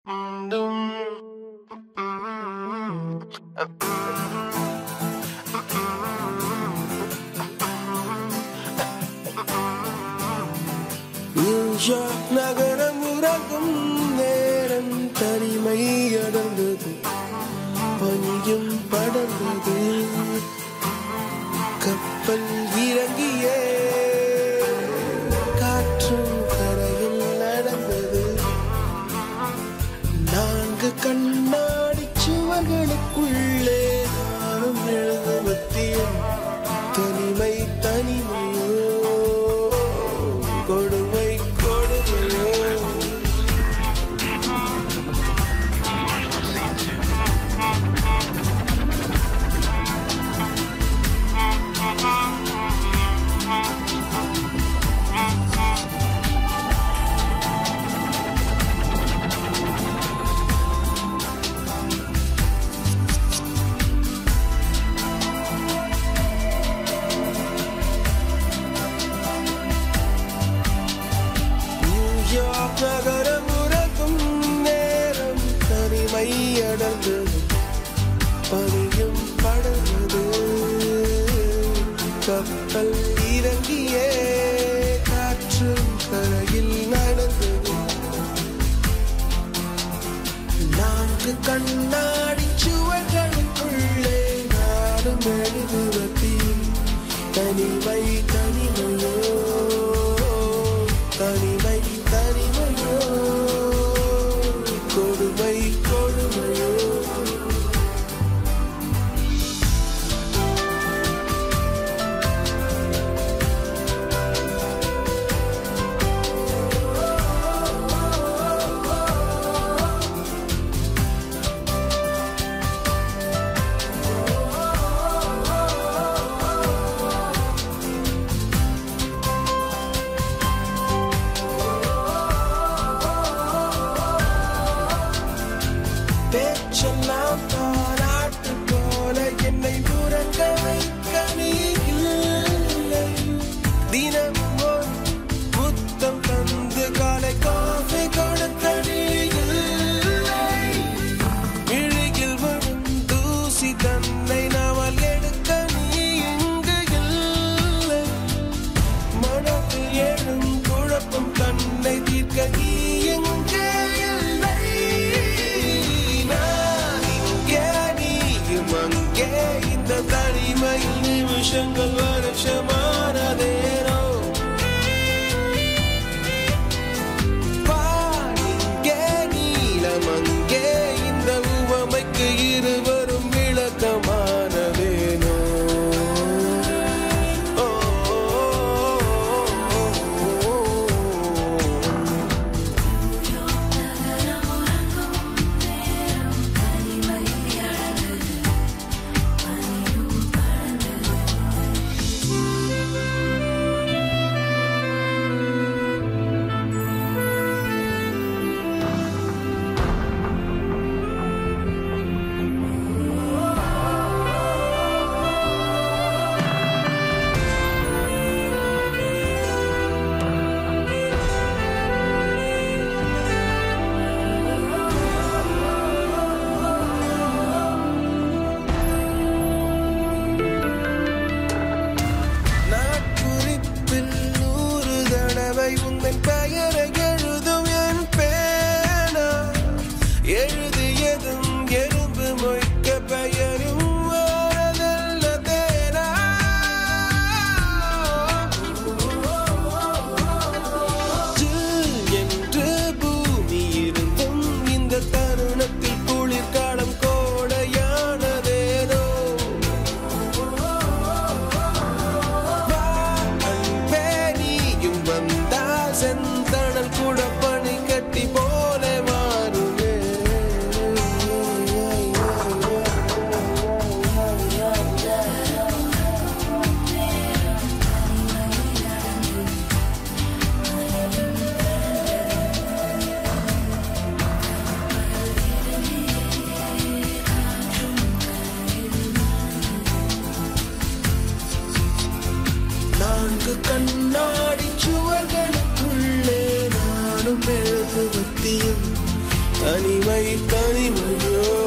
New York நகரம் உறங்கும் நேரம் தனிமை அடர்ந்தது பனியும் படர்ந்தது கப்பல் இறங்கியே காற்றும் கரையில் நடந்தது நான்கு கண்ணாடி சுவர்களுக்குள்ளே நானும் எழுத மத்தியம் தனிமை தனிமையோ கொடுமை கொடுமையோ நியூயார்க் நகரம் உறங்கும் நேரம் தனிமை அடர்ந்தது பனியும் படர்ந்தது கப்பல் இறங்கியே காற்றும் கரையில் நடந்தது நான்கு கண்ணாடி சுவர்களுக்குள்ளே நாடும் எழுதுவத்தில் தனிமை தனிமையோ தனிமை தனிமையோ கொடுமை கொடுமையோ பேச்செல்லாம் தாராட்டு போல என்னை உறங்க வைக்க நீ இல்லை தினமும் ஒரு முத்தம் தந்து காலை காஃபி கொடுக்க நீ இல்லை இழுகில் வரும் தூசி தன்னை நாமல் எடுக்க நீ இங்கு இல்லை மனதில் எழும் குழப்பம் தன்னை தீர்க்க நீ எங்கே இல்லை நான் இங்கே நீயும் அங்கே இந்த தனிமையில் நிமிஷங்கள் வருஷமானதேனோ வானிங்கே நீலம் அங்கே இந்த உவமைக்கு இருவரும் விளக்கமானதேனோ ஓ, ஓ, ஓ, ஓ. நாட்குறிப்பில் நூறு தடவை உந்தன் பெயரை எழுதும் என் பேனா எழுதியதும் எறும்பு மொய்க்க பெயரும் ஓரதல்ல தேனா ஜில் என்று பூமி இருந்தும் இந்த தருணத்தில் குளிர்காலம் கோடையானதேனோ அன்பே நீயும் வந்தால் செந்தணல் கூட பனி கட்டி போல மாறுமே நான்கு கண்ணாடி சுவர்களுக்குள்ளே நானும் எழுதுவத்தியும் தனிமை தனிமையோ